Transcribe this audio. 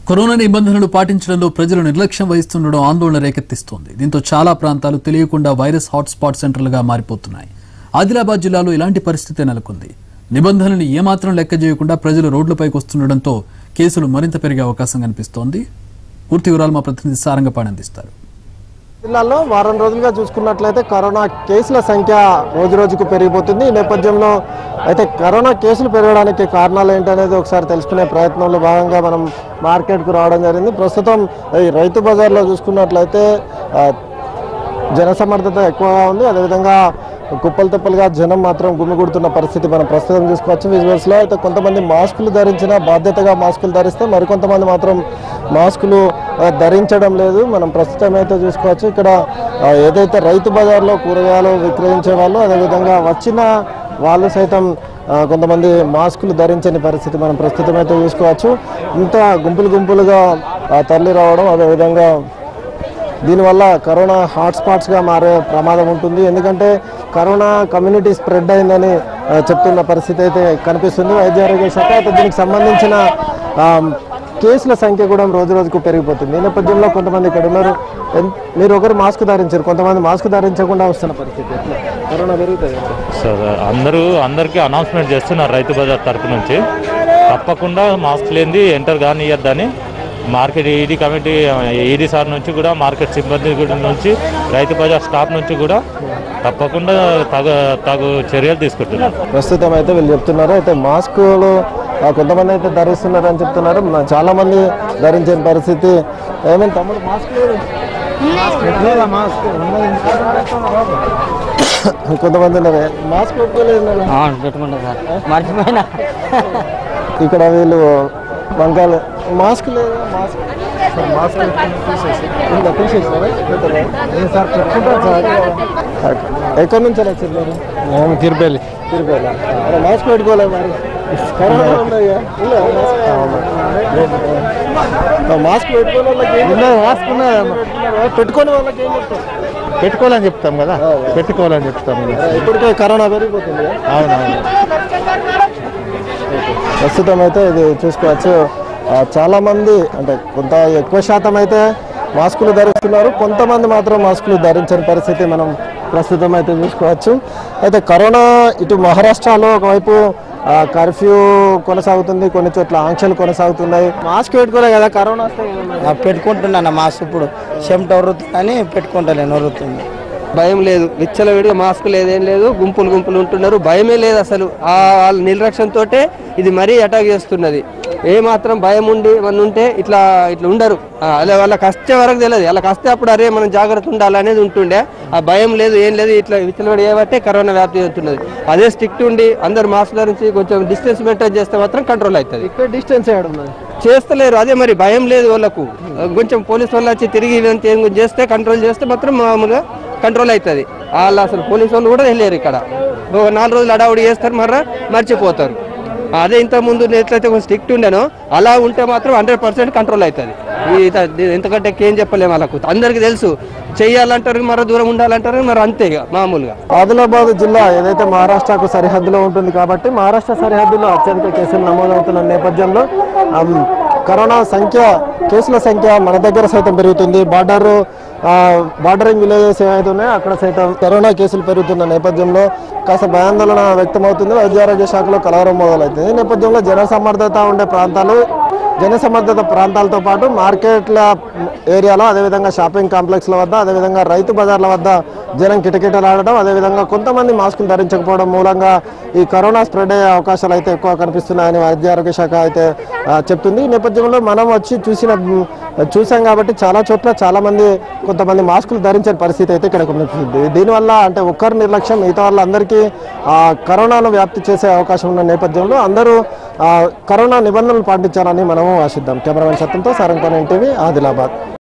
Corona నిబంధనలు పాటించడంలో ప్రజలు నిర్లక్ష్యం వహిస్తుండడం ఆందోళన రేకెత్తిస్తోంది దీంతో చాలా ప్రాంతాలు తెలియకుండా వైరస్ హాట్స్పాట్ సెంటర్లుగా మారిపోతున్నాయి ఆదిలాబాద్ జిల్లాలో ఇలాంటి పరిస్థితి నెలకొంది నిబంధనలు ఏమాత్రం లెక్క చేయకుండా ప్రజలు రోడ్లపైకి వస్తుండటంతో కేసులు మరింత పెరిగే అవకాశం కనిపిస్తోంది పూర్తి వివరాలు మా ప్రతినిధి సారంగపాణి అందిస్తారు జిల్లాలో వారం రోజులుగా చూసుకున్నట్లయితే కరోనా కేసుల సంఖ్య రోజు రోజుకు పెరిగిపోతుంది ఈ నేపథ్యంలో అయితే కరోనా కేసులు పెరగడానికి కారణాలు ఏంటనేది ఒకసారి తెలుసుకునే ప్రయత్నంలో భాగంగా మనం మార్కెట్కు రావడం జరిగింది ప్రస్తుతం ఈ రైతు బజార్లో చూసుకున్నట్లయితే ఆ, జనసమర్థత ఎక్కువగా ఉంది అదేవిధంగా కుప్పలు తెప్పలుగా జనం మాత్రం గుమిగూడుతున్న పరిస్థితి మనం ప్రస్తుతం చూసుకోవచ్చు విజువల్స్ లో అయితే కొంతమంది మాస్కులు ధరించిన బాధ్యతగా మాస్కులు ధరిస్తే మరికొంతమంది మాత్రం మాస్కులు ఆ, ధరించడం లేదు మనం ప్రస్తుతం అయితే చూసుకోవచ్చు ఇక్కడ ఆ, ఏదైతే రైతు బజార్లో కూరగాయలు విక్రయించే వాళ్ళు అదేవిధంగా వచ్చిన వాళ్ళు సైతం ఆ, కొంతమంది మాస్కులు ధరించని పరిస్థితి మనం ప్రస్తుతం అయితే చూసుకోవచ్చు ఇంత గుంపులు గుంపులుగా ఆ, తరలి రావడం అదేవిధంగా దీనివల్ల కరోనా హాట్స్పాట్స్గా మారే ప్రమాదం ఉంటుంది ఎందుకంటే కరోనా కమ్యూనిటీ స్ప్రెడ్ అయిందని ఆ, చెప్తున్న పరిస్థితి అయితే కనిపిస్తుంది వైద్య ఆరోగ్య శాఖ అయితే దీనికి సంబంధించిన ఆ, కేసుల సంఖ్య కూడా రోజు రోజుకు పెరిగిపోతుంది ఈ నేపథ్యంలో కొంతమంది ఇక్కడ ఉన్నారు ఎన్- మీరు ఒకరు మాస్క్ ధరించారు కొంతమంది మాస్క్ ధరించకుండా వస్తున్న పరిస్థితి ఎట్లా? కరోనా పెరుగుతుంది సార్ అందరూ అందరికీ అనౌన్స్మెంట్ చేస్తున్నారు రైతు బజార్ తరపు నుంచి తప్పకుండా మాస్క్ లేనిది ఎంటర్ కానియద్దని market ED committee ED sir నుంచి కూడా మార్కెట్ సిబ్బంది కూడా నుంచి రైతు బజార్ స్టాఫ్ నుంచి కూడా తప్పకుండా తగు తగు చర్యలు తీసుకుంటున్నారు ప్రస్తుతం అయితే వీళ్ళు చెప్తున్నారు అయితే మాస్కులు ఆ, కొంతమంది అయితే ధరిస్తున్నారు అని చెప్తున్నారు మ- చాలా మంది ధరించిన పరిస్థితి ఏమైనా తమ్ముడు మాస్క్ లేదు లేదా మాస్క్ కొంతమంది ఉన్నారు మాస్క్ పెట్టుకోలేదు నాన్న. అవును పెట్టుకుంటా సార్ మర్చిపోయినా ఇక్కడ వీళ్ళు వంకాయలు మాస్క్ లేదా మాస్క్ సార్, మాస్క్ పెట్టుకుని తీసేసి ఉందా? తీసేసారా? పెట్టరా? ఏం సార్ పెట్టుకుంటారు సార్ ఎక్కడి నుంచి వచ్చారు మీరు మేము తిరుపతి తిరుపతి అరే మాస్క్ పెట్టుకోలేదు మరి కరోనా ఉందయ్యా ఉందా మాస్క్? ఆ, మాస్క్ పెట్టుకోని వాళ్ళకి ఏం మాస్క్ ఉన్నదమ్మా. చెప్తారు? పెట్టుకోని వాళ్ళకి ఏం చెప్తారు పెట్టుకోవాలని చెప్తాం కదా పెట్టుకోవాలని చెప్తాం ఇప్పటికే కరోనా పెరిగిపోతుంది అవునవును ప్రస్తుతం అయితే ఇది చూసుకోవచ్చు ఆ, చాలా మంది అంటే కొంత ఎక్కువ శాతం అయితే మాస్కులు ధరిస్తున్నారు కొంతమంది మాత్రం మాస్కులు ధరించని పరిస్థితి మనం ప్రస్తుతం అయితే చూసుకోవచ్చు అయితే కరోనా ఇటు మహారాష్ట్రలో ఒకవైపు ఆ, కర్ఫ్యూ కొనసాగుతుంది కొన్ని చోట్ల ఆంక్షలు కొనసాగుతున్నాయి మాస్క్ పెట్టుకోలే కదా కరోనా వస్తే ఏమన్నా? పెట్టుకుంటున్నాను మాస్క్ ఇప్పుడు చెమట వరుతుందని పెట్టుకుంటలేను వరుతుంది భయం లేదు విచ్చలవిడిగా మాస్క్ లేదేం లేదు గుంపులు గుంపులు ఉంటున్నారు భయమే లేదు అసలు ఆ వాళ్ళ నిర్లక్ష్యంతో ఇది మరీ అటాక్ చేస్తున్నది ఏ మాత్రం భయం ఉండి మన ఉంటే ఇట్లా ఇట్లా ఉండరు ఆ, అలా వాళ్ళకి వస్తే వరకు తెలియదు వాళ్ళకి వస్తే అప్పుడు అరే మనం జాగ్రత్త ఉండాలి అనేది ఉంటుండే ఆ భయం లేదు ఏం లేదు ఇట్లా విచ్చలవిడి ఏబట్టే కరోనా వ్యాప్తి అవుతున్నది అదే స్ట్రిక్ట్ ఉండి అందరు మాస్క్ ధరించి కొంచెం డిస్టెన్స్ మెయింటైన్ చేస్తే మాత్రం కంట్రోల్ అవుతుంది ఇక్కడ డిస్టెన్స్ ఏడు ఉన్నది చేస్తలేరు అదే మరి భయం లేదు వాళ్ళకు కొంచెం పోలీస్ వాళ్ళు వచ్చి తిరిగి ఇదంతా ఏం చేస్తే కంట్రోల్ చేస్తే మాత్రం మామూలుగా కంట్రోల్ అవుతుంది వాళ్ళు అసలు పోలీస్ వాళ్ళు కూడా వెళ్ళారు ఇక్కడ ఓ నాలుగు రోజులు అడావుడి చేస్తారు మర్ర మర్చిపోతారు అదే ఇంత ముందు ఎట్లయితే కొంచెం స్ట్రిక్ట్ ఉండేనో అలా ఉంటే మాత్రం హండ్రెడ్ పర్సెంట్ కంట్రోల్ అవుతుంది ఈ త- ఇది ఎంతకంటే ఏం చెప్పలేము వాళ్ళకు అందరికీ తెలుసు చెయ్యాలంటారు మరో దూరం ఉండాలంటారు మరి అంతే ఇక మామూలుగా ఆదిలాబాద్ జిల్లా ఏదైతే మహారాష్ట్రకు సరిహద్దులో ఉంటుంది కాబట్టి మహారాష్ట్ర సరిహద్దులో అత్యధిక కేసులు నమోదవుతున్న నేపథ్యంలో ఆమ్, కరోనా సంఖ్య కేసుల సంఖ్య మన దగ్గర సైతం పెరుగుతుంది బార్డర్ బార్డరింగ్ విలేజెస్ ఏవైతే ఉన్నాయో అక్కడ సైతం కరోనా కేసులు పెరుగుతున్న నేపథ్యంలో కాస్త భయాందోళన వ్యక్తమవుతుంది వైద్య ఆరోగ్య శాఖలో కలవరం మొదలవుతుంది ఈ నేపథ్యంలో జన సమర్థత ఉండే ప్రాంతాలు జన సమర్థత ప్రాంతాలతో పాటు మార్కెట్ల ఏరియాలో అదేవిధంగా షాపింగ్ కాంప్లెక్స్ల వద్ద అదేవిధంగా రైతు బజార్ల వద్ద జనం కిటకిటలాడడం అదేవిధంగా కొంతమంది మాస్కులు ధరించకపోవడం మూలంగా ఈ కరోనా స్ప్రెడ్ అయ్యే అవకాశాలు అయితే ఎక్కువ కనిపిస్తున్నాయని వైద్య ఆరోగ్య శాఖ అయితే ఆ, చెప్తుంది ఈ నేపథ్యంలో మనం వచ్చి చూసిన మ్, చూసాం కాబట్టి చాలా చోట్ల చాలా మంది కొంతమంది మాస్కులు ధరించని పరిస్థితి అయితే ఇక్కడ కనిపిస్తుంది దీనివల్ల అంటే ఒక్కరి నిర్లక్ష్యం మిగతా వాళ్ళందరికీ ఆ, కరోనాను వ్యాప్తి చేసే అవకాశం ఉన్న నేపథ్యంలో అందరూ ఆ, కరోనా నిబంధనలు పాటించాలని మనము ఆశిద్దాం కెమెరామెన్ సత్యంతో సారంగపాణి టీవీ ఆదిలాబాద్